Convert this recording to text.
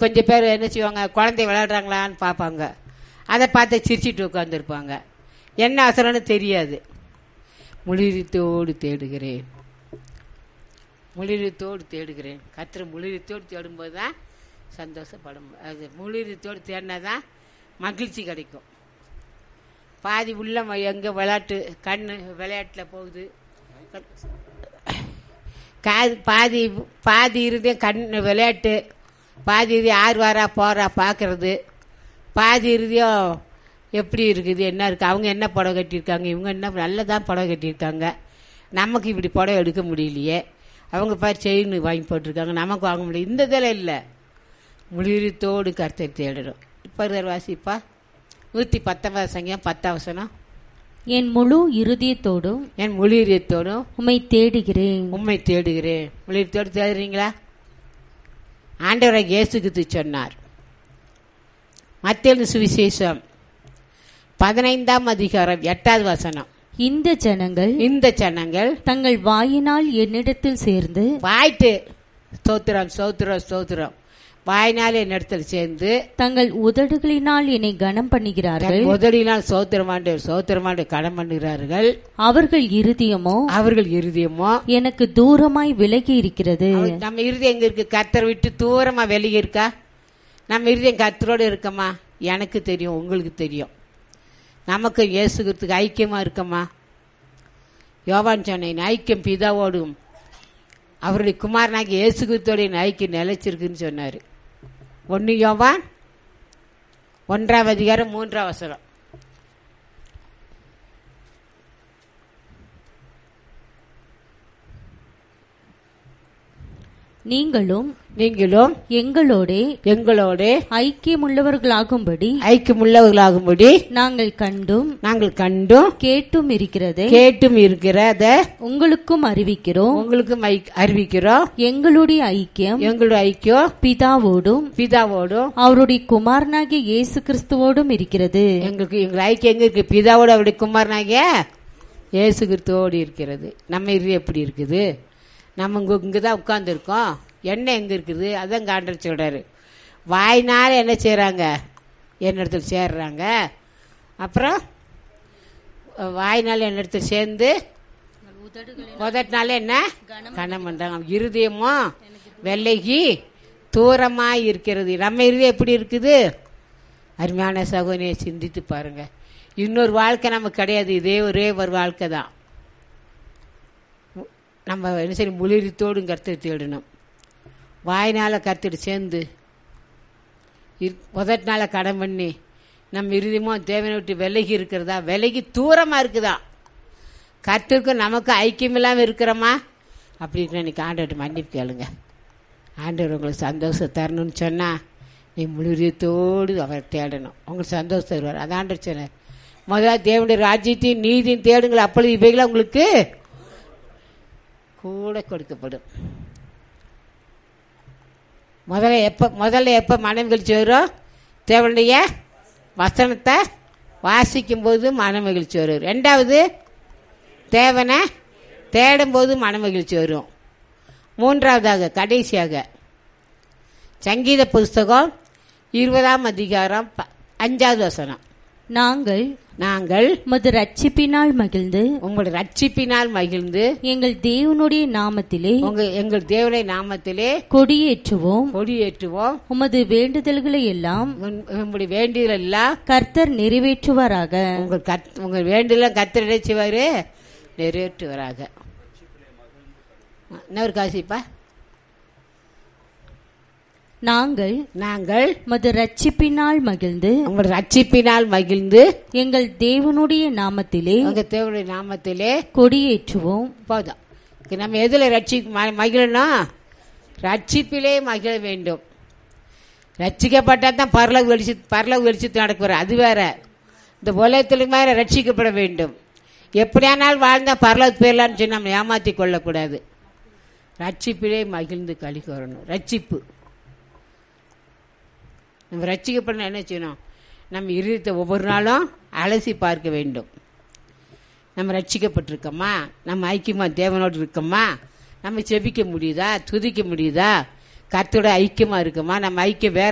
கொஞ்சம் பேர் என்ன செய்வாங்க குழந்தை விளையாடுறாங்களான்னு பார்ப்பாங்க அதை பார்த்து சிரிச்சிட்டு உட்காந்துருப்பாங்க என்ன அவசரம்னு தெரியாது முளிரித்தோடு தேடுகிறேன் முளிரித்தோடு தேடுகிறேன் கத்திர முளிரித்தோடு தேடும்போது தான் சந்தோஷப்படும் அது முளிரித்தோடு தேடினா தான் மகிழ்ச்சி கிடைக்கும் பாதி உள்ள எங்கே விளையாட்டு கண்ணு விளையாட்டில் போகுது காது பாதி பாதி இருதயம் கண் விளையாட்டு பாதி இது யார் வாரா போறா பார்க்கறது பாதி இருதயம் எப்படி இருக்குது என்ன இருக்குது அவங்க என்ன புடவை கட்டியிருக்காங்க இவங்க என்ன நல்லதான் புடவை கட்டியிருக்காங்க நமக்கு இப்படி புடவை எடுக்க முடியலையே அவங்க பாரு செயின் வாங்கி போட்டிருக்காங்க நமக்கு வாங்க முடியல இந்த இதில் இல்லை முழுத்தோடு கருத்தை தேடணும் இப்போ வாசிப்பா நூற்றி பத்தொன்பது சங்கம் பத்தாவசனம் என் முழு இருதயத்தோடும் என் முழுரியத்தோடும் உம்மை தேடுகிறேன் உண்மை தேடுகிறேன் முழுத்தோடு தேடுறீங்களா ஆண்டவரை இயேசுக்கு சொன்னார் மத்திய சுவிசேஷம் பதினைந்தாம் அதிகாரம் எட்டாவது வசனம் இந்த ஜனங்கள் இந்த ஜனங்கள் தங்கள் வாயினால் என்னிடத்தில் சேர்ந்து வாய்ட்டு ஸ்தோத்திரம் ஸ்தோத்திரம் ஸ்தோத்திரம் வாய்னாலே என்னிடத்தில் சேர்ந்து தங்கள் உதடுகளினால் என்னை கனம் பண்ணுகிறார்கள் தன் உதடினால் சோத்திரமாண்டு சோத்திரமாண்டு கடன் பண்ணுகிறார்கள் அவர்கள் இருதயமோ அவர்கள் இருதயமோ எனக்கு தூரமாய் விலகி இருக்கிறது அவ- நம்ம இருதயம் எங்க இருக்கு கத்தரை விட்டு தூரமா வெளியே இருக்கா நம்ம இருதயம் கத்தரோடு இருக்கமா எனக்கு தெரியும் உங்களுக்கு தெரியும் நமக்கு இயேசுகிறதுக்கு ஐக்கியமா இருக்கமா யோவான் சொன்னேன் ஐக்கியம் பிதாவோடும் அவருடைய குமாரனாகி இயேசுகிறதோடைய ஐக்கியம் நிலைச்சிருக்குன்னு சொன்னாரு ஒன்னு யோவான் ஒன்றாம் அதிகாரம் மூன்றாம் வசனம் நீங்களும் நீங்களும் எங்களோடே எங்களோடு ஐக்கியமுள்ளவர்களாகும்படி ஐக்கியமுள்ளவர்களாகும்படி நாங்கள் கண்டும் நாங்கள் கண்டும் கேட்டும் இருக்கிறதை கேட்டும் இருக்கிறத உங்களுக்கும் அறிவிக்கிறோம் உங்களுக்கும் ஐ- அறிவிக்கிறோம் எங்களுடைய ஐக்கியம் எங்களுடைய ஐக்கியம் பிதாவோடும் பிதாவோடும் அவருடைய குமாரனாகிய இயேசு கிறிஸ்துவோடும் இருக்கிறது எங்களுக்கு எங்கள் ஐக்கியம் எங்க இருக்கு பிதாவோட அவருடைய குமாரனாகிய இயேசு கிறிஸ்துவோடு இருக்கிறது நம்ம இது எப்படி இருக்குது நம்ம இங்க இங்கே தான் உட்காந்துருக்கோம் எண்ணெய் எங்கே இருக்குது அதான் காண்டர் சொல்கிறாரு வாய்னால என்ன செய்கிறாங்க என்னிடத்தில் சேர்றாங்க அப்புறம் வாய்னால என்னிடத்தில் சேர்ந்து முதட்டினால என்ன கணம் பண்றாங்க இருதயமும் வெள்ளைகி தூரமாய் இருக்கிறது நம்ம இருதயம் எப்படி இருக்குது அருமையான சகோதரியை சிந்தித்து பாருங்க இன்னொரு வாழ்க்கை நமக்கு கிடையாது இதே ஒரே ஒரு வாழ்க்கை தான் நம்ம என்ன சரி முளிரித்தோடும் கருத்து தேடணும் வாயினால கருத்துட்டு சேர்ந்து முதட்டினால கடன் பண்ணி நம்ம இறுதியமும் தேவனை விட்டு விலகி இருக்கிறதா விலகி தூரமா இருக்குதா கர்த்தருக்கும் நமக்கு ஐக்கியம் இல்லாமல் இருக்கிறோமா அப்படின்னு இன்னைக்கு ஆண்டவர்கிட்ட மன்னிப்பு கேளுங்க ஆண்டவர் உங்களுக்கு சந்தோஷம் தரணும்னு சொன்னா நீ முழுரியத்தோடு அவர் தேடணும் உங்களுக்கு சந்தோஷம் தருவார் அதான் ஆண்டவர் சொன்னார் முதல்ல தேவனுடைய ராஜ்யத்தையும் நீதியும் தேடுங்கள் அப்பொழுது இவைகளை உங்களுக்கு கூட கொடுக்கப்படும் முதல்ல எப்போ முதல்ல எப்போ மனமகிழ்ச்சி வரும் தேவனுடைய வசனத்தை வாசிக்கும் போது மனமகிழ்ச்சி வரும் ரெண்டாவது தேவனை தேடும்போது மனமகிழ்ச்சி வரும் மூன்றாவதாக கடைசியாக சங்கீத புஸ்தகம் இருபதாம் அதிகாரம் ப- அஞ்சாவது வசனம் நாங்கள் நாங்கள் உமது ரட்சிப்பினால் மகிழ்ந்து உங்களுடைய ரட்சிப்பினால் மகிழ்ந்து எங்கள் தேவனுடைய நாமத்திலே உங்க எங்கள் தேவனுடைய நாமத்திலே கொடியேற்றுவோம் கொடியேற்றுவோம் உமது வேண்டுதல்களை எல்லாம் உன்- உங்களுடைய வேண்டியது எல்லாம் கர்த்தர் நிறைவேற்றுவாராக உங்கள் கத் உங்கள் வேண்டுதலாம் கத்தர் நினைச்சுவாரு நிறைவேற்றுவராக இன்னொரு காசிப்பா நாங்கள் நாங்கள் உமது ரட்சிப்பினால் மகிழ்ந்து உங்கள் ரட்சிப்பினால் மகிழ்ந்து எங்கள் தேவனுடைய நாமத்திலே உங்க தேவனுடைய நாமத்திலே கொடியேற்றுவோம் போதும் இதுக்கு நம்ம எதுல ரட்சி ம- மகிழணும் ரட்சிப்பிலே மகிழ வேண்டும் ரட்சிக்கப்பட்டா தான் பரலவு வெளிச்சு பரலவு வெளிச்சத்து நடக்குவார் அது வேற இந்த உலகத்துல மேல ரட்சிக்கப்பட வேண்டும் எப்படியானால் வாழ்ந்தா பரலவு போயிடலான்னு சொல்லி நம்ம ஏமாத்தி கொள்ளக்கூடாது ரட்சிப்பிலே மகிழ்ந்து களி கூறணும் ரட்சிப்பு நம்ம ரட்சிக்கப்படணும் என்ன செய்யணும் நம்ம இருதயத்தை ஒவ்வொரு நாளும் அலசி பார்க்க வேண்டும் நம்ம ரட்சிக்கப்பட்டிருக்கோமா நம்ம ஐக்கியமா தேவனோடு இருக்கோமா நம்ம செபிக்க முடியுதா துதிக்க முடியுதா கர்த்தரோட ஐக்கியமா இருக்கோமா நம்ம ஐக்கியம் வேற